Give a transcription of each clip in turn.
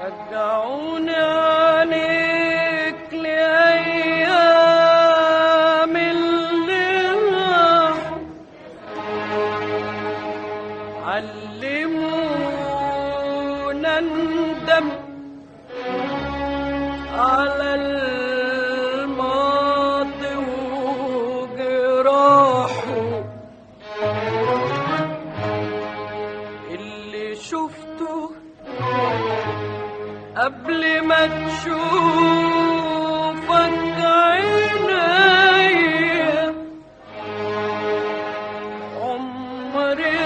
رجعوني عليك لأيام اللي راحوا علمونا ندم على الماضي وجراحه اللي شفته قبل ما تشوفك عينيا عمري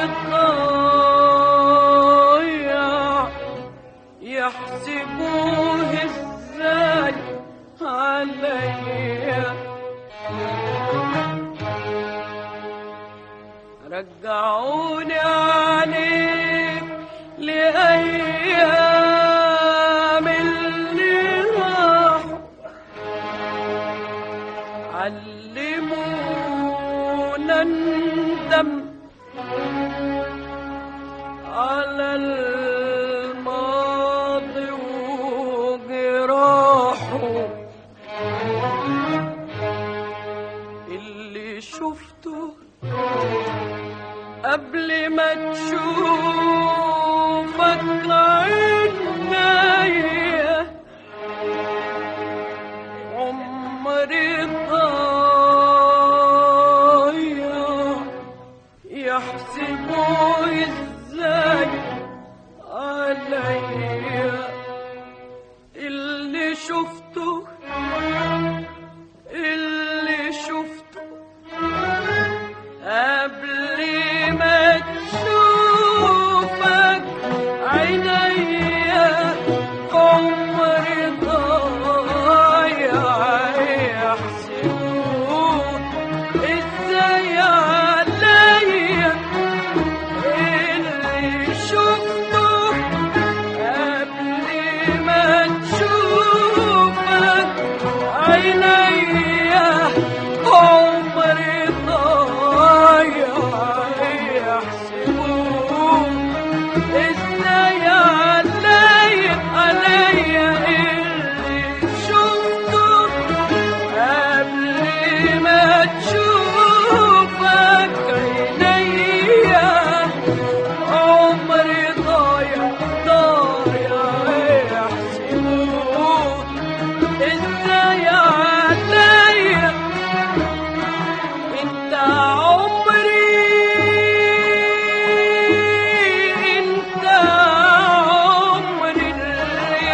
ضايع يحسبوه ازاي عليا رجعوني عليك لأيام اللي راحوا علمونا ندم على الماضي وجراحه اللي شفته قبل ما تشوفك عينيا عمري ضايع يحسبوا ازاي عليا اللي شفته اللي شفته قبل ما تشوفك عينيا عمري ضايع يحسبوه ازاي عليا اللي شفته قبل ما تشوفك عينيا عمري ضايع يحسبوه ازاي عليا عليا اللي شفته قبل ما تشوفك عينيا عمري ضايع ضايع يحسبوه ازاي عليا انت عمري انت عمري اللي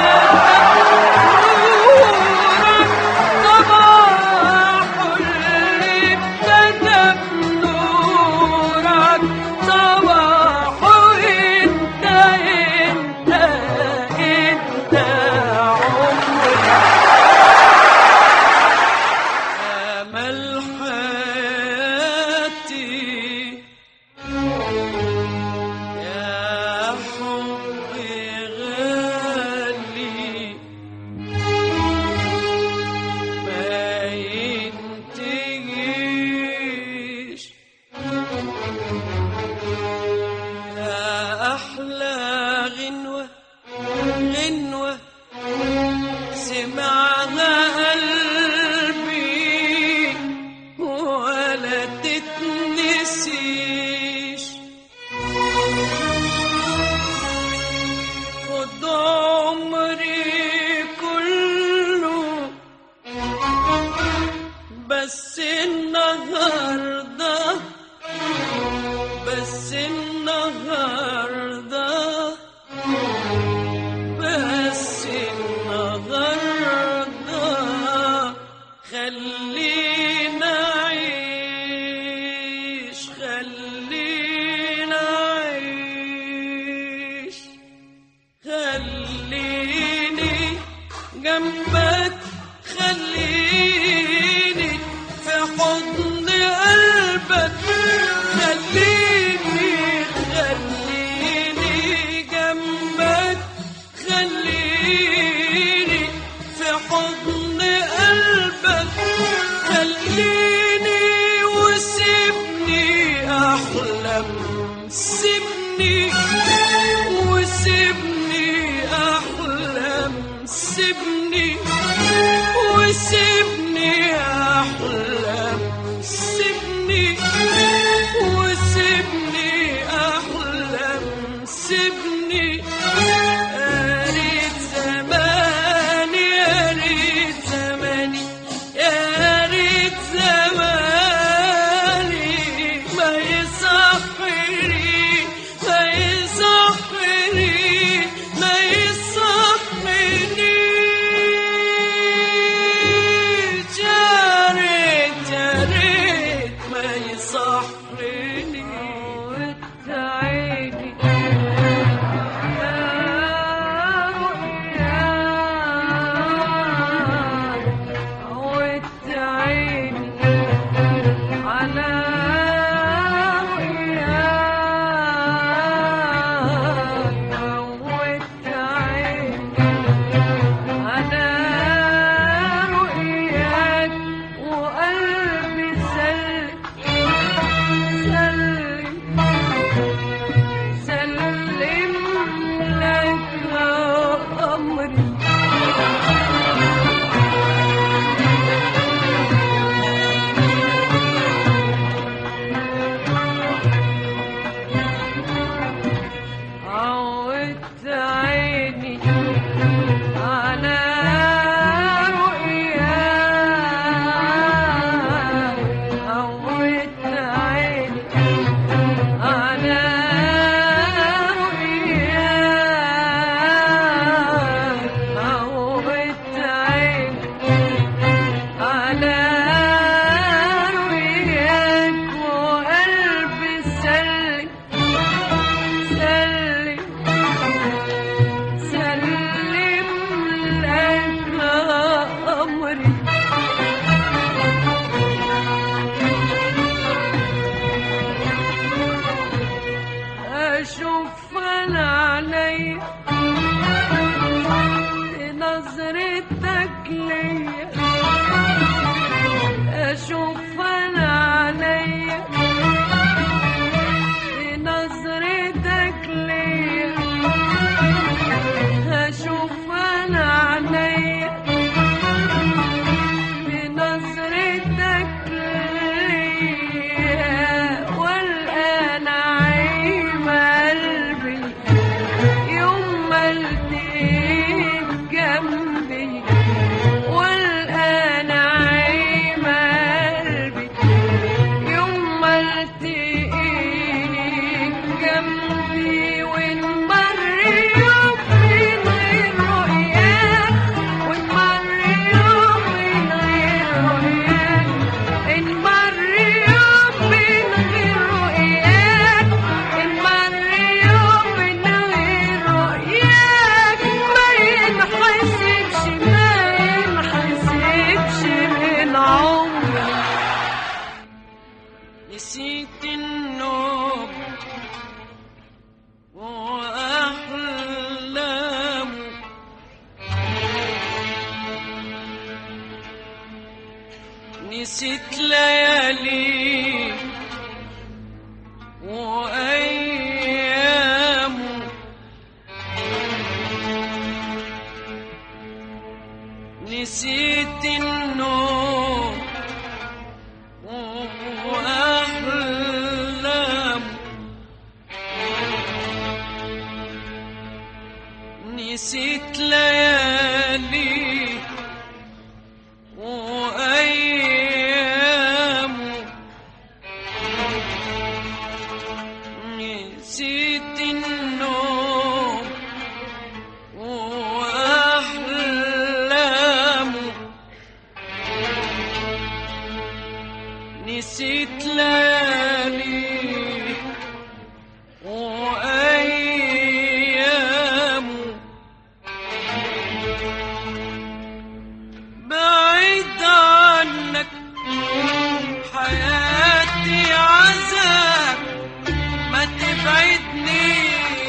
ابتدى بنورك صباح انت انت انت عمري امل حياتي يا حبي غالي ما ينتهيش يا احلى غنوه غنوه سمعها قلبي ولا تتنسيش خد عمري كله بس النهارده بس النهارده بس النهارده خلينا عيش خلينا عيش خليني جنبك خليني في حضن قلبك خليني خليني جنبك خليني في حضن قلبك خليني وسيبني احلم سيبني وسيبني احلم وسيبني وسيبني احلم سيبني وسيبني احلم سيبني يا ريت زماني يا ريت زماني يا ريت زماني ما يصحني ما يصحني ما يصحني يا ريت يا ريت ما يصحني وتعيني على رؤياك وتعيني على رؤياك وقلبي سلم سلم سلم لك أمري عودت عيني على رؤياك عودت عيني على رؤياك عودت عيني على رؤياك وقلبي سلم سلم سلم لك أمري أشوف أنا علي نظرتك ليا أشوف أنا علي نظرتك ليا أشوف أنا علي بنظرتك ليا والآن عيب قلبي يوم ما التقيت جنبي والآن عيب قلبي يوم ما التقيت جنبي ونمر يوم من غير رؤياك ونمر يوم من غير رؤياك نمر يوم من غير رؤياك نمر يوم من غير رؤياك ما ينحسبش ما ينحسبش من عمري نسيت النوم وأحلام نسيت ليالي وأيام نسيت النوم وأحلام نسيت ليالي وأيام نسيت النوم وأحلام نسيت ليالي وأيام بعيد عنك حياتي عذاب ما تبعدنيش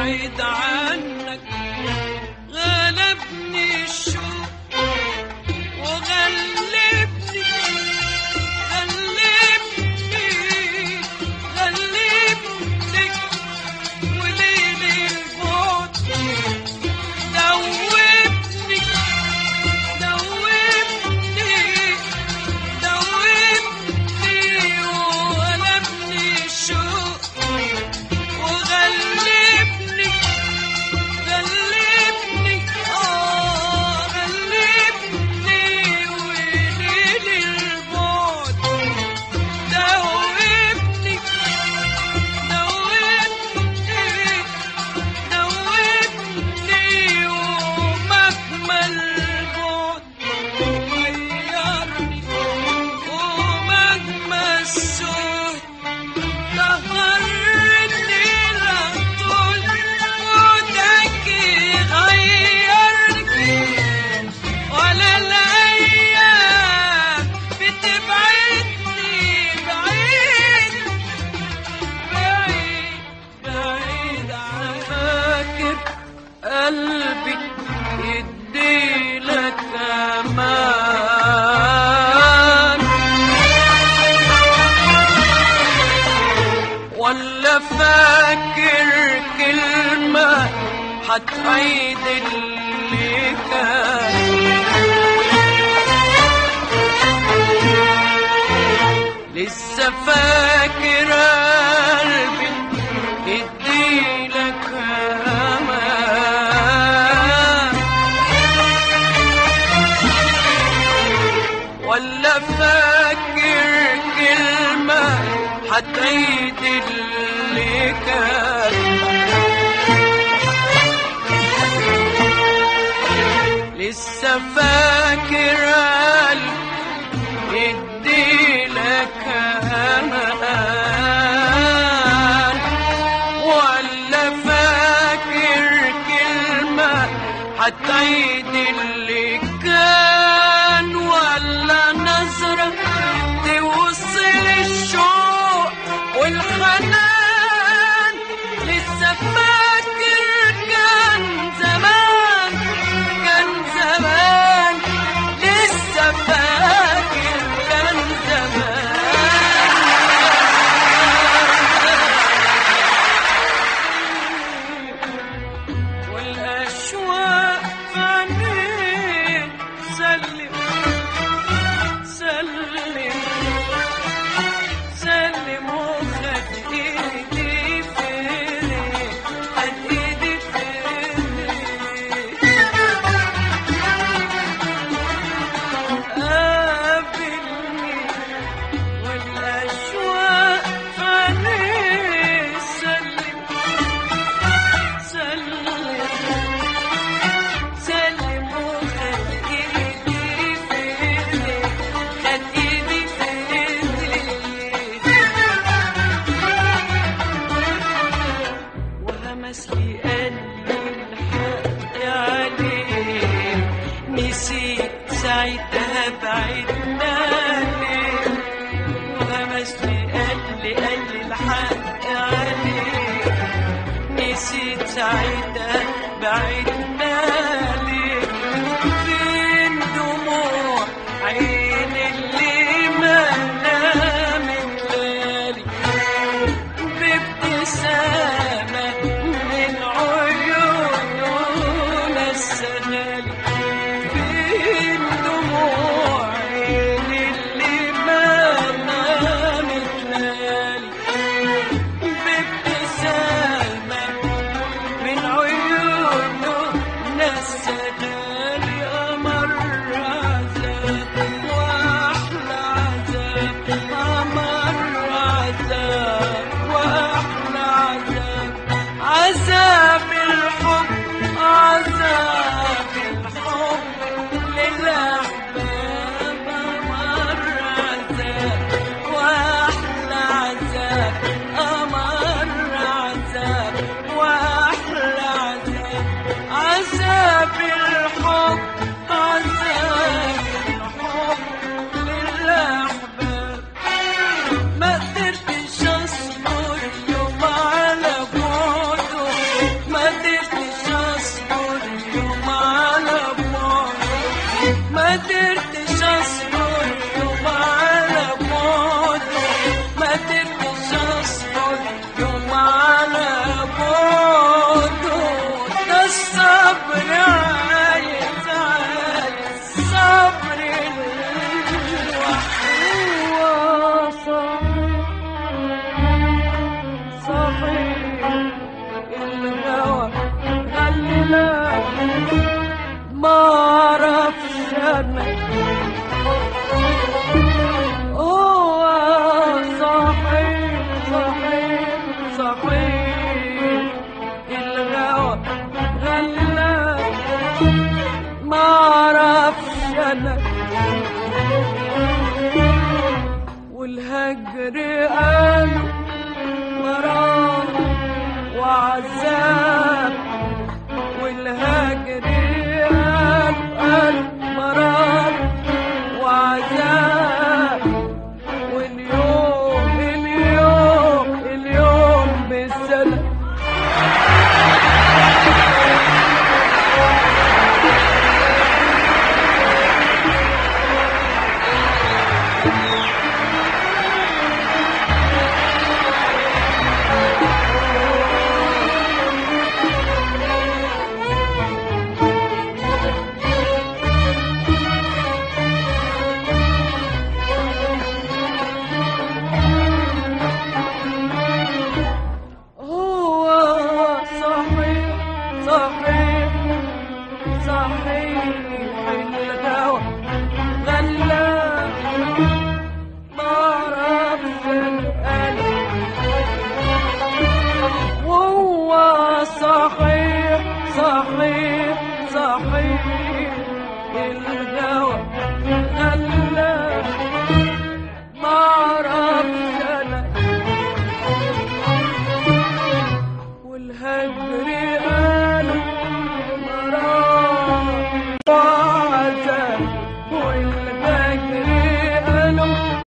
بعيد عنك غلبني الشوق وغلبني غلبني غلبني وليل البعد دوبني دوبني دوبني وغلبني الشوق وغلبني غلبني اه غلبني وليل البعد دوبني دوبني دوبني ومهما البعد غيرني ومهما السهد قهرني لطول موتك غيرني ولا الأيام بتبعدني بعيد بعيد بعيد فاكر قلبي يديلك أمان ولا فاكر كلمة هتعيد اللي كان لسه فاكر قلبي يديلك امان ولا فاكر كلمة هتعيد اللي كان لسه فاكر قلبي يديلك امان ولا فاكر كلمة هتعيد اللي كان ولا نظرة توصل الشوق والحنان لسه فاكر كان زمان كان زمان لسه فاكر كان زمان والأشواق عنيك سلم سلم سلم وخد ايدي فيني خد ايدي فيني قابلني والأشواق عني سلم سلم سلم وخد ايدي فيني خد ايدي فيني وهمس لي قلبي الحق عليه نسيت ساعتها بعدنا ليه وهمس لي قلبي قلبي الحق عليه نسيت ساعتها بعدنا ليه فين دموع عين اللي ما نامت ليالي بابتسامة من عيوننا السهالي فين دموع عين اللي ما نامت ليالي بابتسامة من عيوننا السهالي أمر عذاب وأحلى عذاب أمر عذاب وأحلى عذاب صحيح الهوى غلاك ما اعرفش انا والهجر قالوا مرار وعذاب والهجر قال قال مرار وعذاب واليوم اليوم اليوم بالسنة هو صحيح صحيح صحيح الهوى غلاك معرفش القلب وهو صحيح صحيح صحيح الهوى غلاك معرفش انا والهجر قالوا مرار وعذاب والهجر قالوا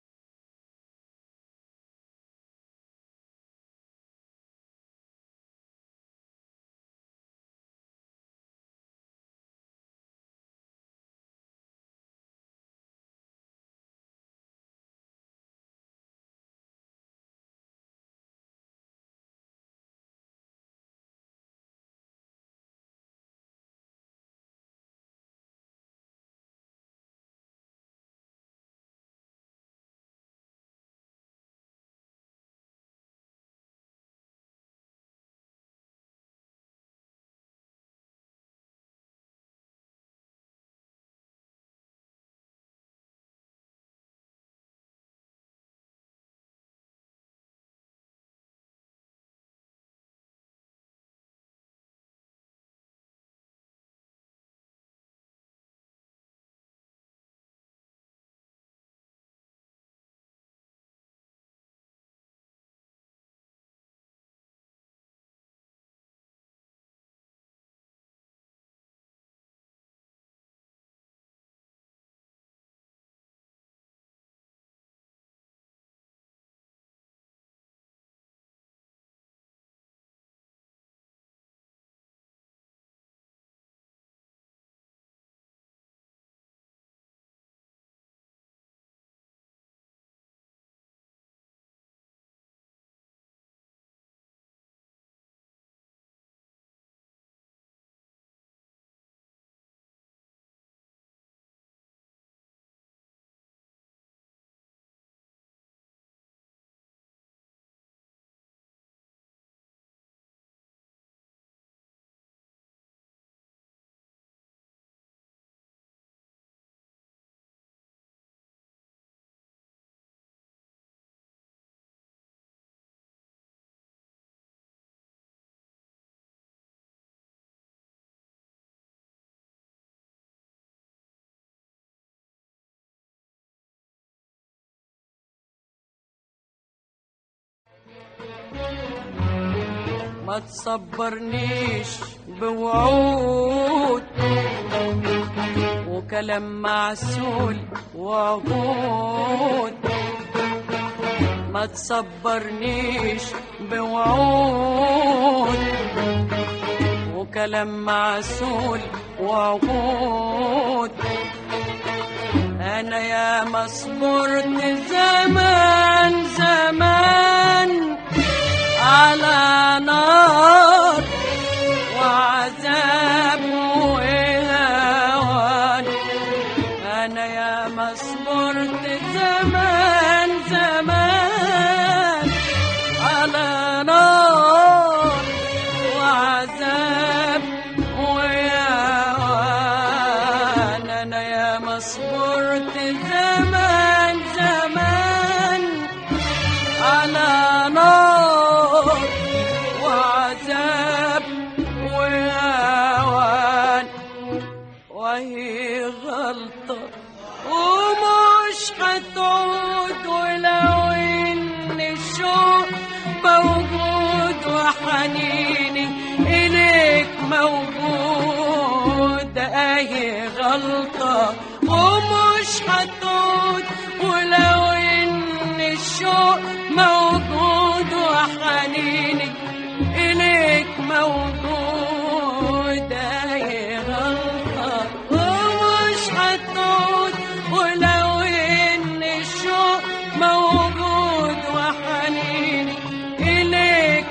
ما تصبرنيش بوعود وكلام معسول وعقود ما تصبرنيش بوعود وكلام معسول وعقود انا يا ما صبرت زمان زمان على نار وعذاب وهوان انا يا ما صبرت زمان زمان على نار وعذاب وهوان انا يا ما صبرت زمان زمان على نار غلطة ومش هتعود ولو إن الشوق موجود وحنيني إليك موجود أي غلطة ومش هتعود ولو إن الشوق موجود وحنيني إليك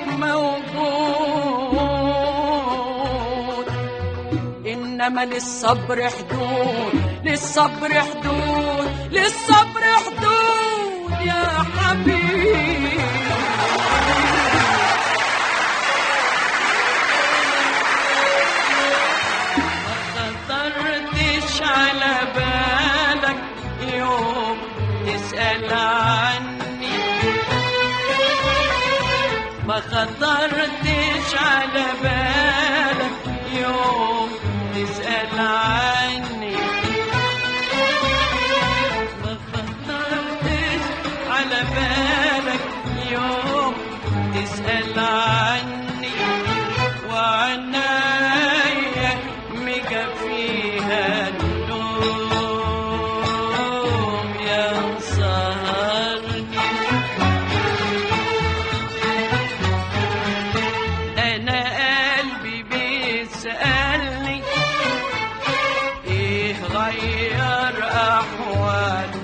موجود إنما للصبر حدود للصبر حدود للصبر حدود يا حبيبي ما خطرتش على بالك يوم تسأل عني ما خطرتش على بالك يوم تسأل عني ما خطرتش على بالك يوم تسأل عني وعنايا مجا فيها النوم يا سهرني انا قلبي بيسألني ايه غير احواله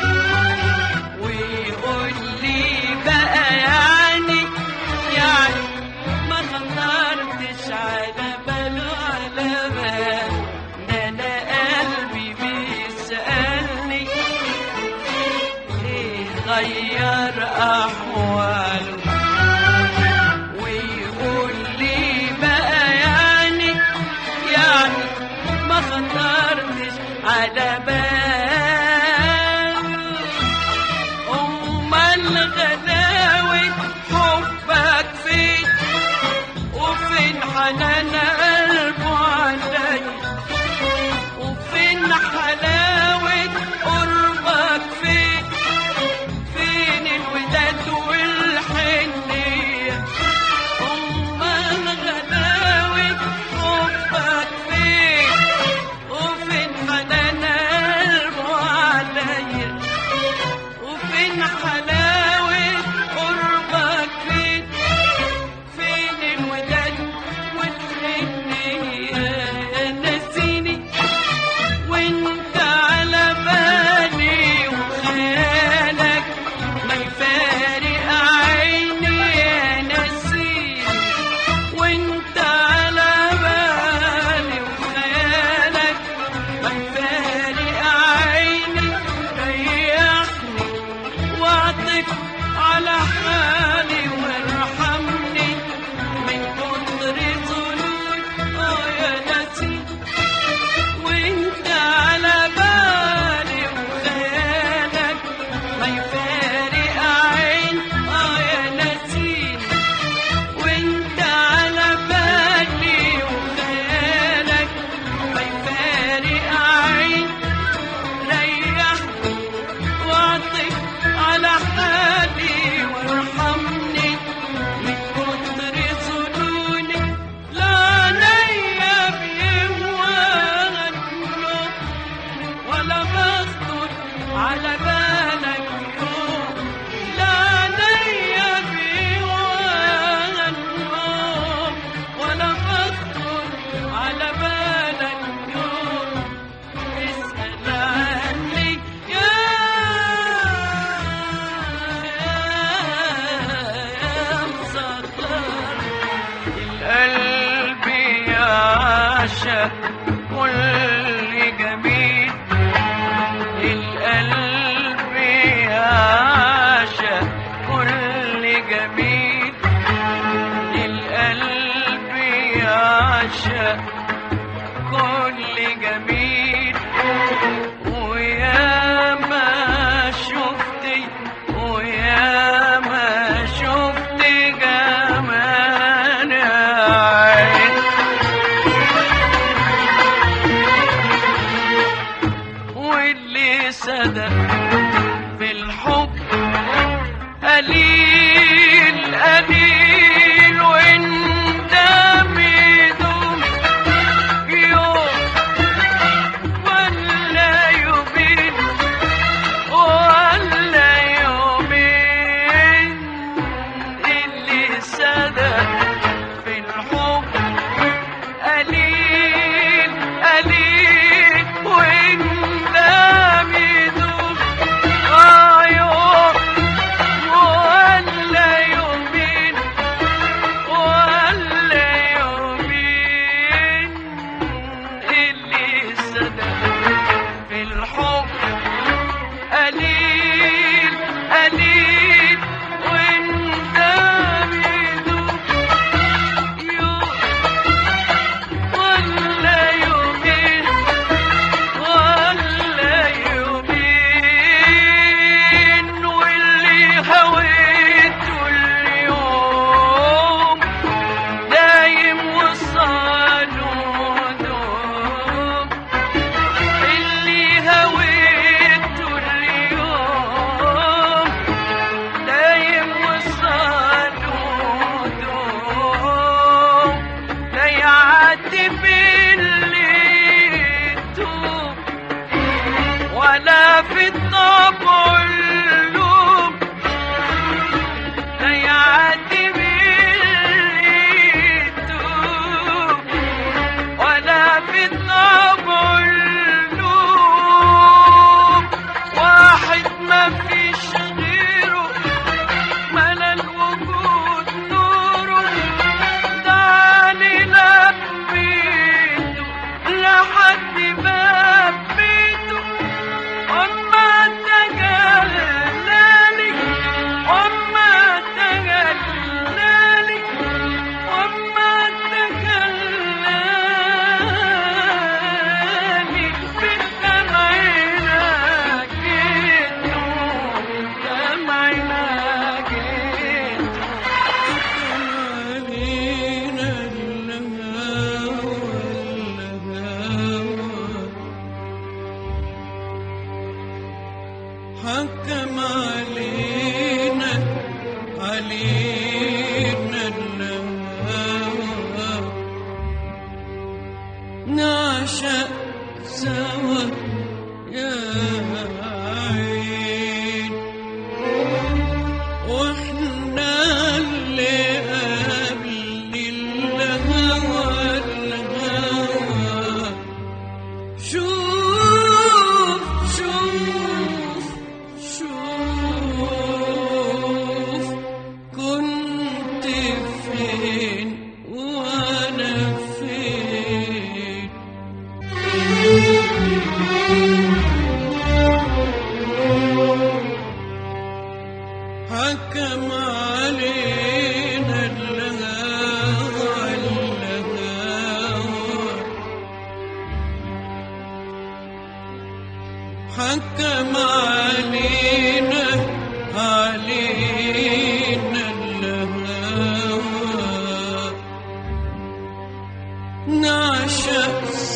ويقول لي بقى يعني يعني ما خطرتش على باله على بال ده انا قلبي بيسألني ايه غير احواله ويقول لي بقى يعني يعني ما خطرتش على بال امال غلاوة حبك فين وفين حنان قلبه علي وفين حلاوة قربك فين فين الوداد والحنية أمال غلاوة حبك فين وفين حنان قلبه عليا وفين حلاوة قربك فين فين الوداد والحنية نسيني وانت على بالي وخيالك ما يفارق عيني نسيني وانت على بالي وخيالك ما يفارق عيني ريحني واعطف على حالي وارحمني من كتر ظلمي اه يا نسيم وانت على بالي وخيالك ما يفارق عين اه يا نسيم وانت على بالي وخيالك ما يفارق عين ريحني واعطف على حالي وارحمني من كتر ظنوني لا نيا بيهواها النوم ولا بخطر على بالك يوم لا نيا بيهواها النوم ولا بخطر على بالك يوم اسأل عني يا يا مسطر القلب يعشق كل جميل القلب يعشق كل جميل القلب يعشق كل جميل ويا ما شفتي ويا ما شفت جمال عين واللي صدق في الحب قليل قليل وانت بيدوم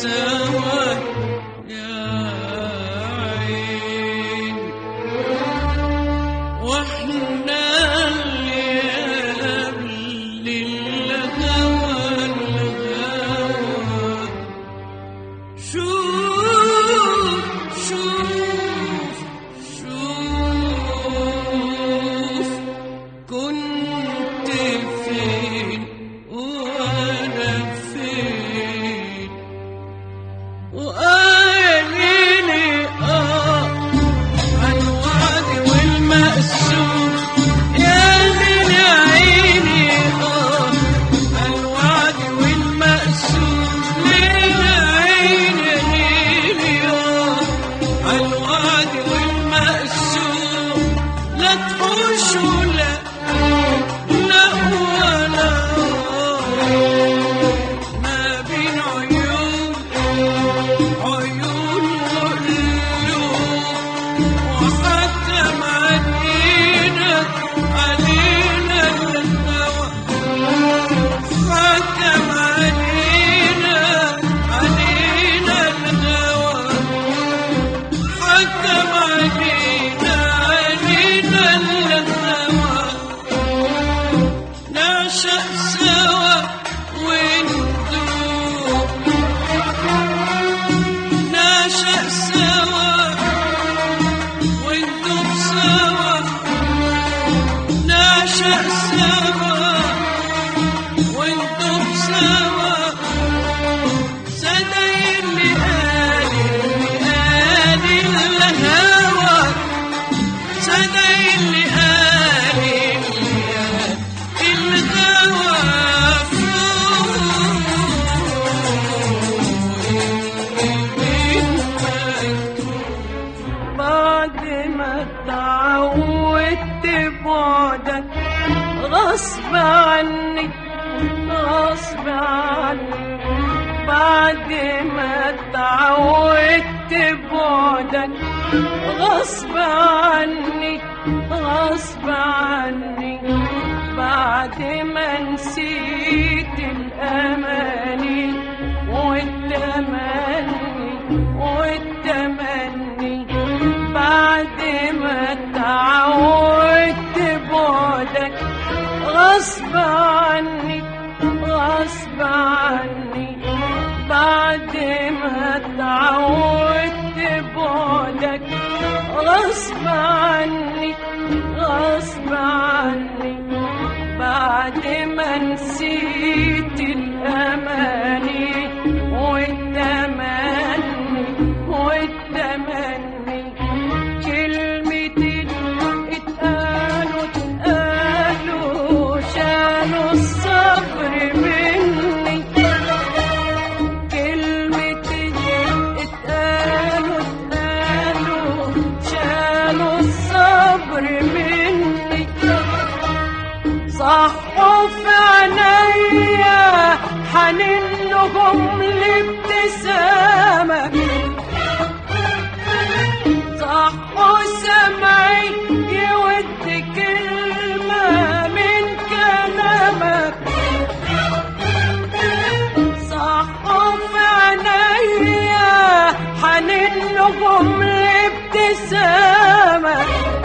سوا يا عين واحنا اللي قبل الهوى الهوى شوف شوف شوف كنت فين وانا فين وقاليلي اه عن الوعد والمقسوم يا ليل يا عيني اه عن الوعد والمقسوم ليل عيني ليلي اه عن الوعد والمقسوم لا تحوش ولا لا ولا ما بين عيون عيون وقلوب وختم علينا علينا الهوى ختم علينا علينا الهوى ختم علينا علينا الهوى نعشق سوا وندوب نعشق سوا وندوب سوا نعشق سوا وندوب سوا صدق اللي قال اللي قال الهوى صدق اللي قال اللي قال الهوى فوق بعد ما تعودت بعدك غصب عني غصب عني بعد ما تعودت بعدك غصب عني غصب عني بعد ما نسيت الأماني والتمني والتمني بعد ما تعودت بعدك غصب عني غصب عني بعد ما تعودت بعدك غصب عني غصب عني بعد ما نسيت الأماني والتمني والتمني كلمتين اتقالوا اتقالوا شالوا الصبر مني كلمتين اتقالوا اتقالوا شالوا الصبر مني صحوا في عينيا حنينهم لابتسامة صحوا سمعي يود كلمة من كلامك صحوا في عينيا حنينهم لابتسامة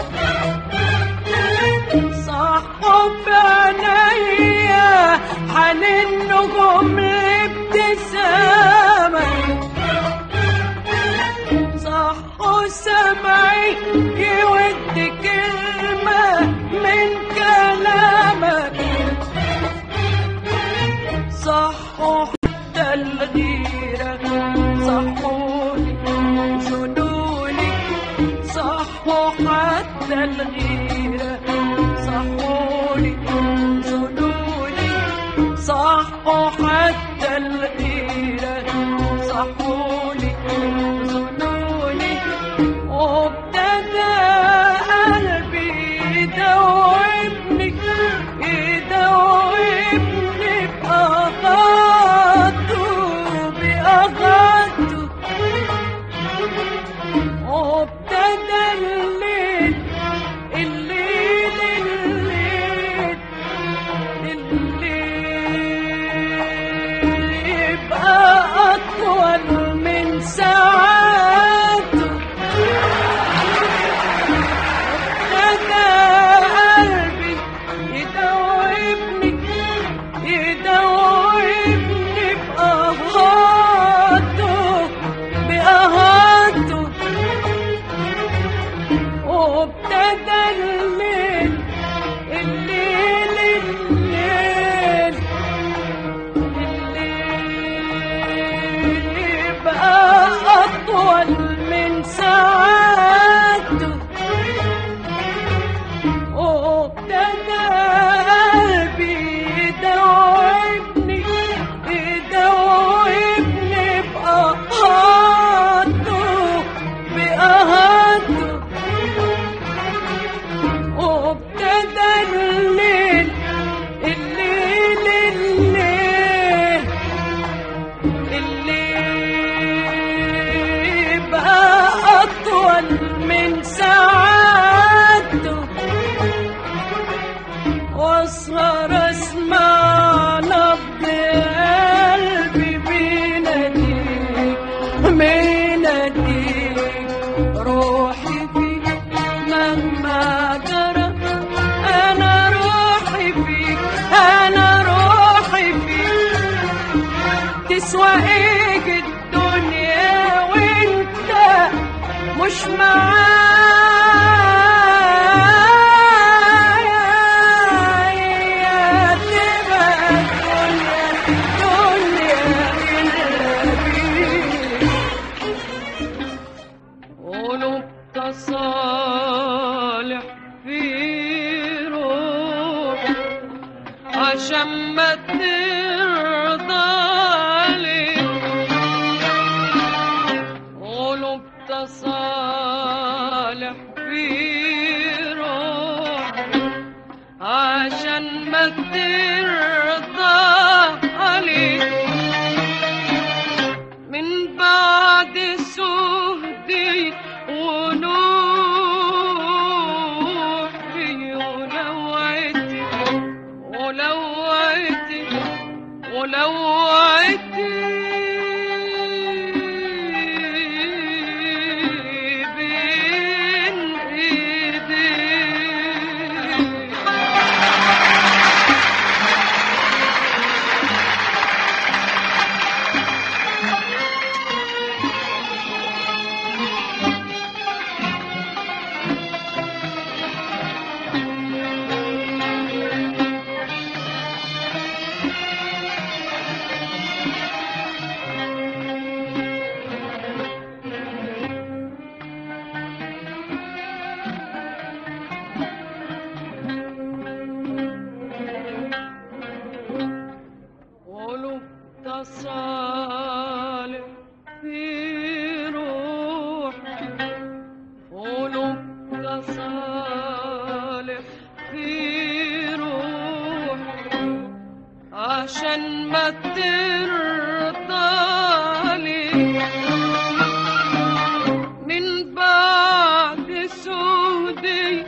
صحوا في عينيا حنينهم لابتسامة صحوا سمعي يود كلمة من كلامك صحوا حتى الغيرة صحوني جنوني صحوا حتى الغيرة صحوني جنوني صحوا حتى الغيرة صحوني جنوني وابتدى قلبي يدوبني يدوبني بأغاته بأغاته وابتدى الليل الليل الليل الليل ساعاته ابتدى قلبي يدوبني يدوبني بأهاته بأهاته وابتدى الليل الليل الليل الليل يبقى أطول من ساعاته وابتدى قلبي يدوبني يدوبني بأهاته بأهاته وابتدى الليل الليل الليل الليل بقى أطول من ساعاته واسهر اسمع نبض قلبي بيناديك بيناديك روحي فيك مهما جرى انا روحي فيك انا روحي فيك تسوى ايه الدنيا وانت مش معايا تبقى الدنيا دنيا إلا بيك قلوب تصالح في روح عشان ما ترضى عليك قلوب تصالح في روح عشان ما ترضى عليك من بعد سهدي ونوحي ولوعتي ولوعتي ولوعتي بين ايديك قلوب تصالح في روح قلوب تصالح في روح عشان ما ترضى عليك من بعد سودي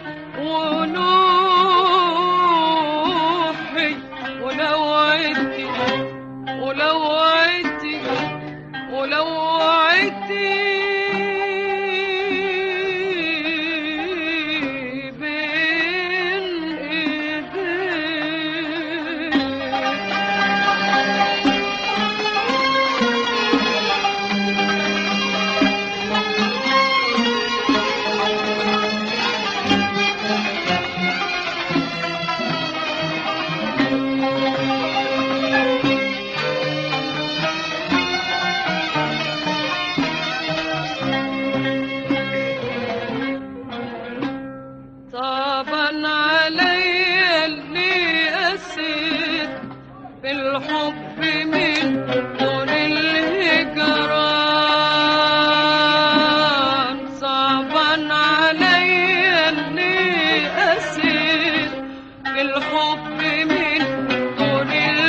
ونوحي ولو عدتي ولو عدتي ولو عدتي بين طبعا علي اللي أسير في الحب من دون الهجران صعبا علي اللي أسير في الحب من دون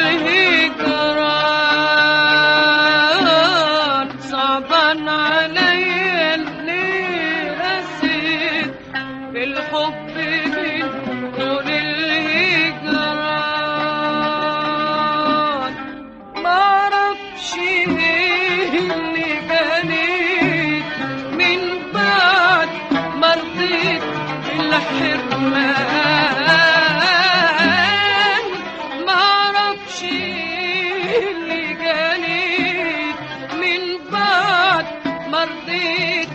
الهجران صعبا علي اللي أسير في الحب من دون الهجران مرضيت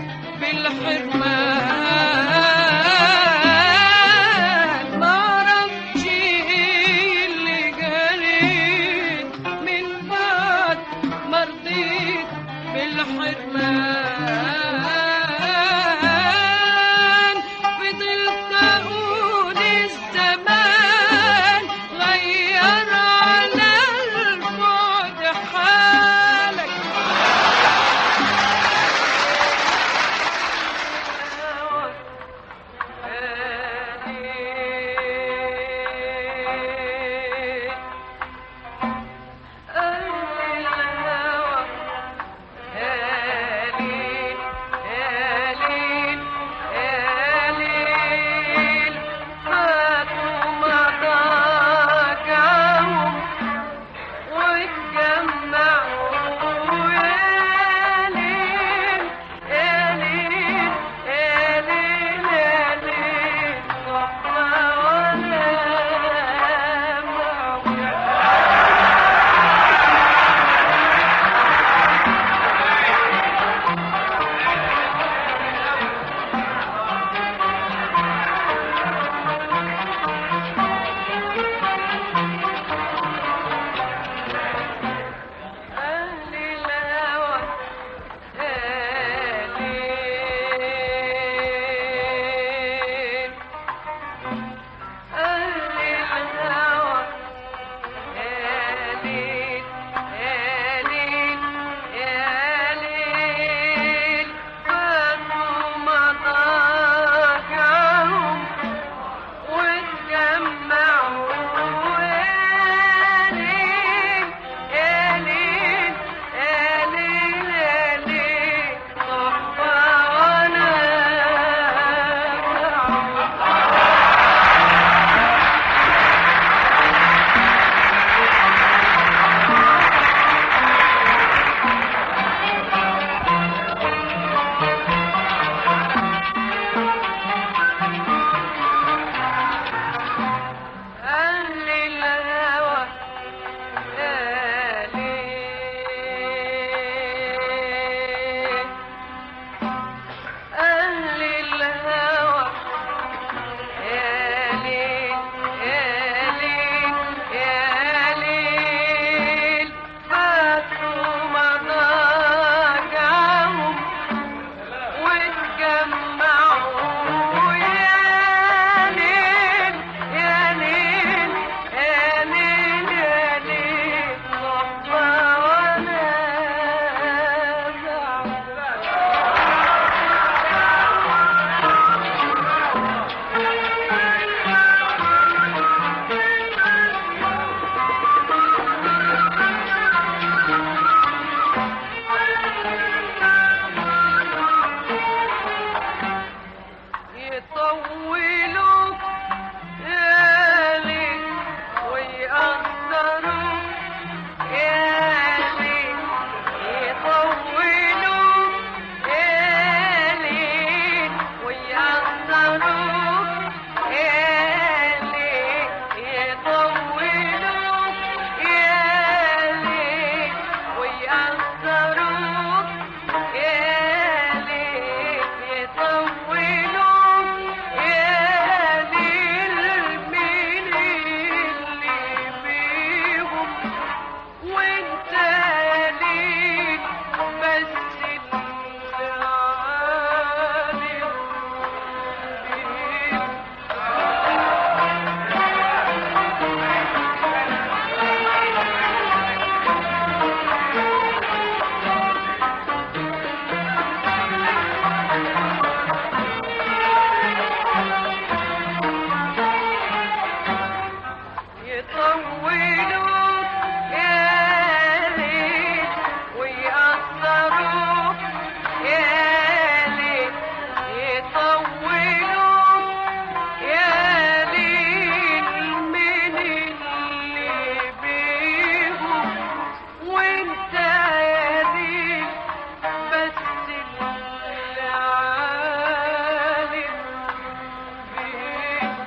بالحرمان ما عرفتش إيه اللي جريت من بعد مرضيت بالحرمان فضلت أقول الزمان غير على البعد حالك أهل الهوى آلين أهل الهوى آلين آلين آلين فاتوا مضاجعهم واتجمعوا آلين آلين آلين آلين صحبة ونافعوا أهل الهوى آلين أهل الهوى آلين آلين آلين فاتوا مضاجعهم واتجمعوا يا ليل يا ليل يا ليل يا ليل صحبة ونافعوا يطولوا يا ليل ويقصروا يا ليل يطولوا يا ليل ويقصروا يا ليل يطولوا يا ليل ويقصروا يا ليل يطولوا يا ليل مين اللي بيهم وانت يا ليل بس اللي عالم بيهم يطولوا يا ليل ويقصروا يا ليل يطولوا يا ليل من اللي بيهم وانت يا ليل بس اللي عالم بيهم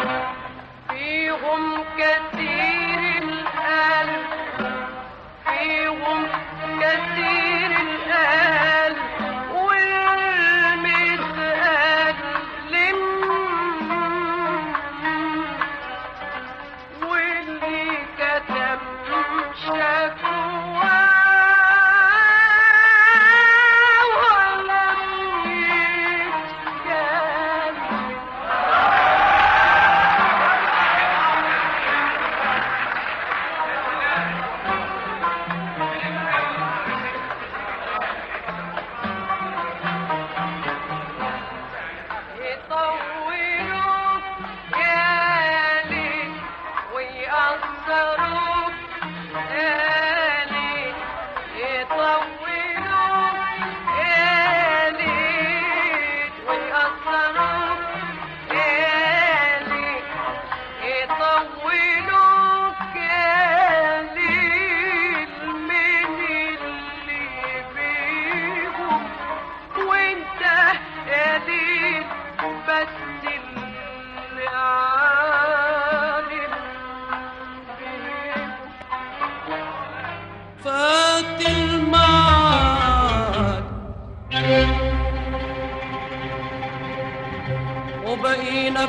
فيهم كثير القلب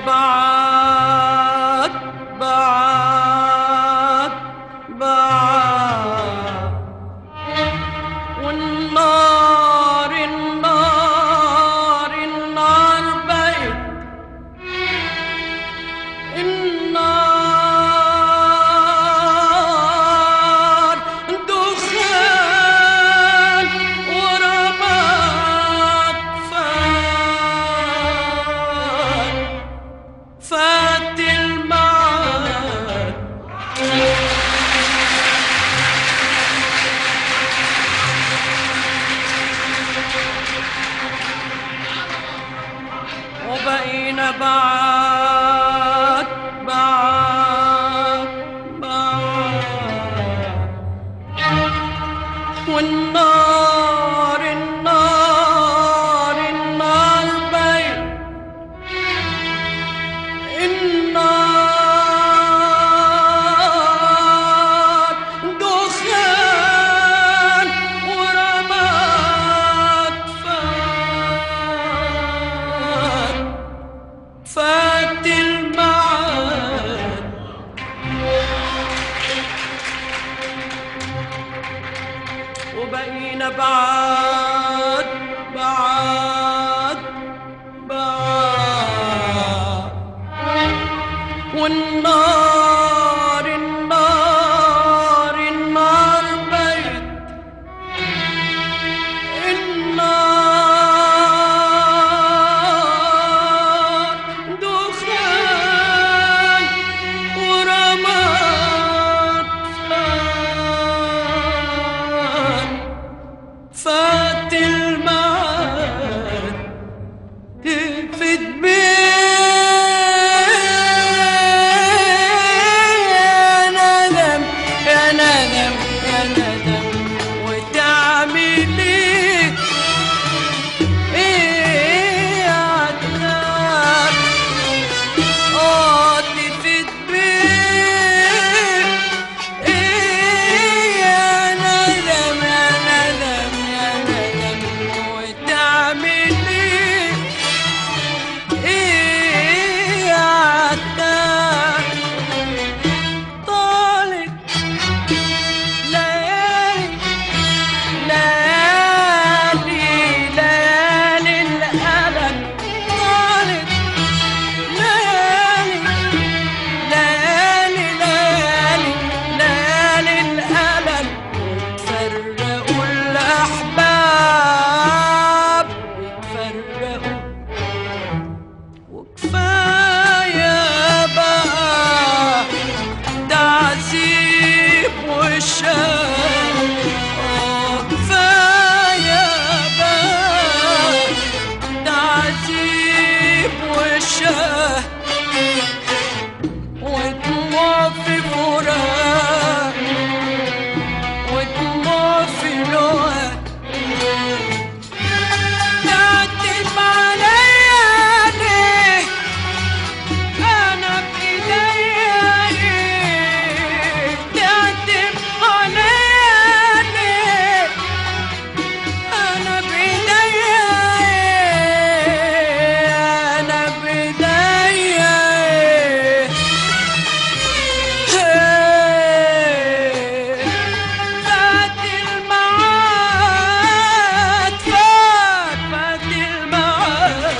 بعد بعد بعد والنار النار النار بقت النار دخان ورماد فات فات المعاد وبقينا بعد بعد بعد والنار النار النار بين النار دخان ورماد فات فات المعاد وبقينا بعد بعد بعد والنار النار النار بيت النار دخان ورماد فات فات المعاد تفت يا ندم يا ندم يا ندم وتعمل ايه ايه عتاب اه تفت بيه ايه يا ندم يا ندم يا ندم وتعمل ايه ايه عتاب طالت ليالي ليالي ليالي الألم طالت ليالي ليالي ليالي ليالي الألم فرقوا الأحباب فرقوا وكفاية بقى تعذيب وشام آه كفاية بقى تعذيب وشام ودموع في فراق ودموع في لوعك تعتب عليا ليه أنا بإيديا إيه تعتب عليا ليه أنا بإيديا إيه أنا بإيديا إيه إيه فات المعاد فات فات المعاد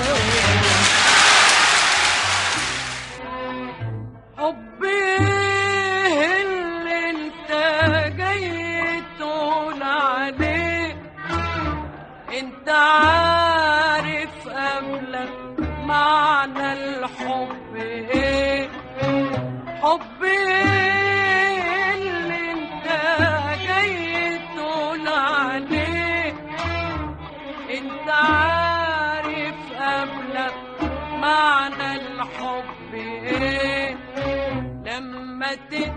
حبي اللي انت جاي تقول عليه انت عارف قبلك معنى الحب ايه حبي اللي انت جاي تقول عليه انت عارف قبلك معنى الحب ايه لما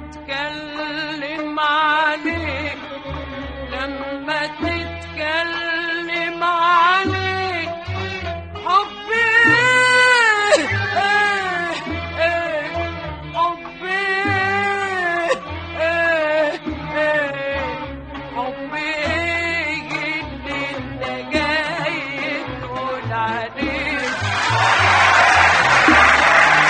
تتكلم عليه لما تتكلم عليه حبي ايه ايه حبي ايه ايه حبي ايه اللي انت جاي تقول عليه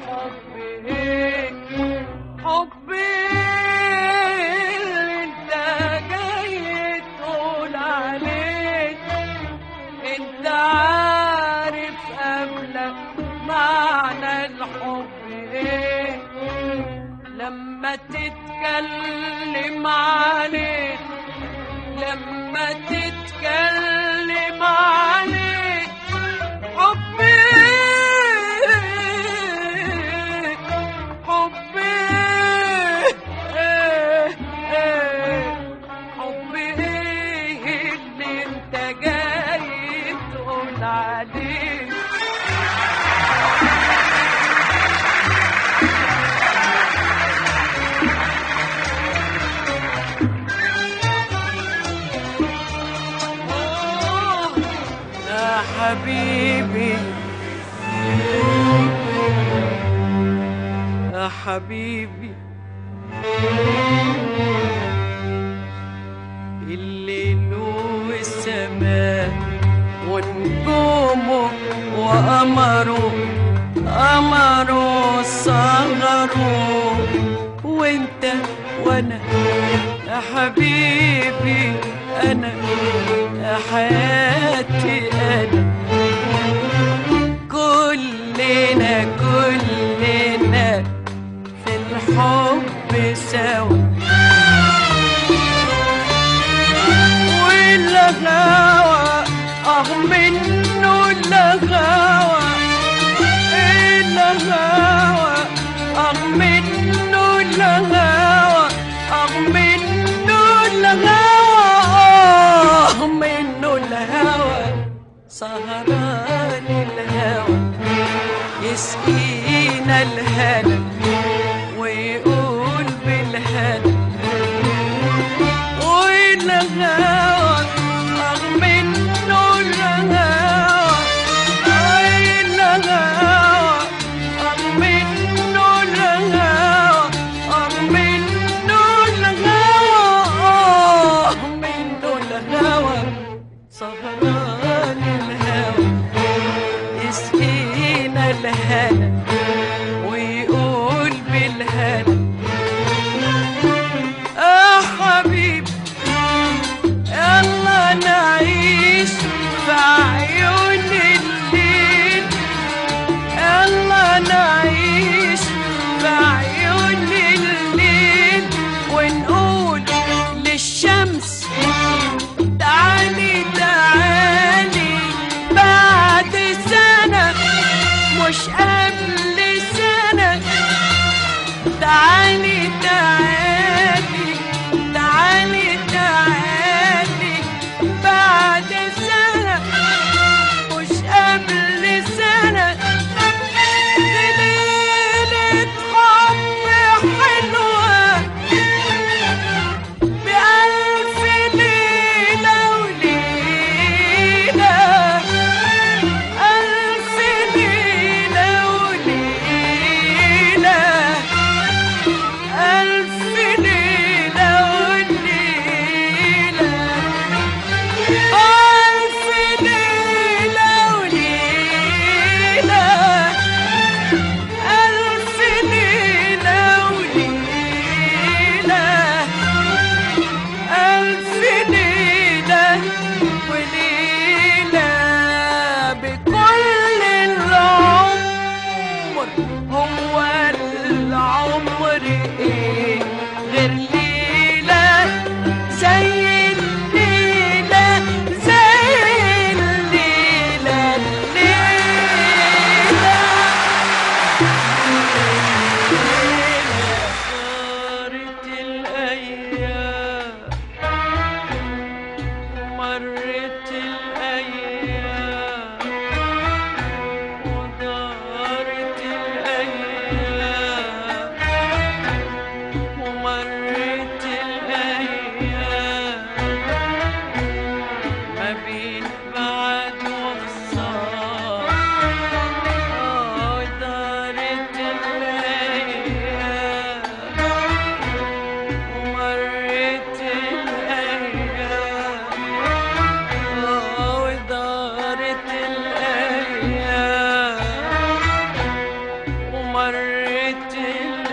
حب ايه حب ايه اللي انت جاي تقول عليه انت عارف قبلك معنى الحب ايه لما تتكلم عليه لما تتكلم عليه حبي حبي حبي اللي انت جاي تقول عليه يا حبيبي يا حبيبي الليل والسماء ونجومه وقمره قمره صغره وانت وانا يا حبيبي انا يا حياتي انا كلنا كلنا في الحب سوا والغاوى اه منه الغاوى الغاوى اه منه الغاوى اه منه الغاوى اه منه الهوى سهران الهوى يسقينا الهنا ويقول بالهنا والهوى أغ منه الهوى أي الهوى أغ منه الهوى أغ منه الهوى أغ منه الهوى سهران الهوى يسقينا الهنا ويقول بيت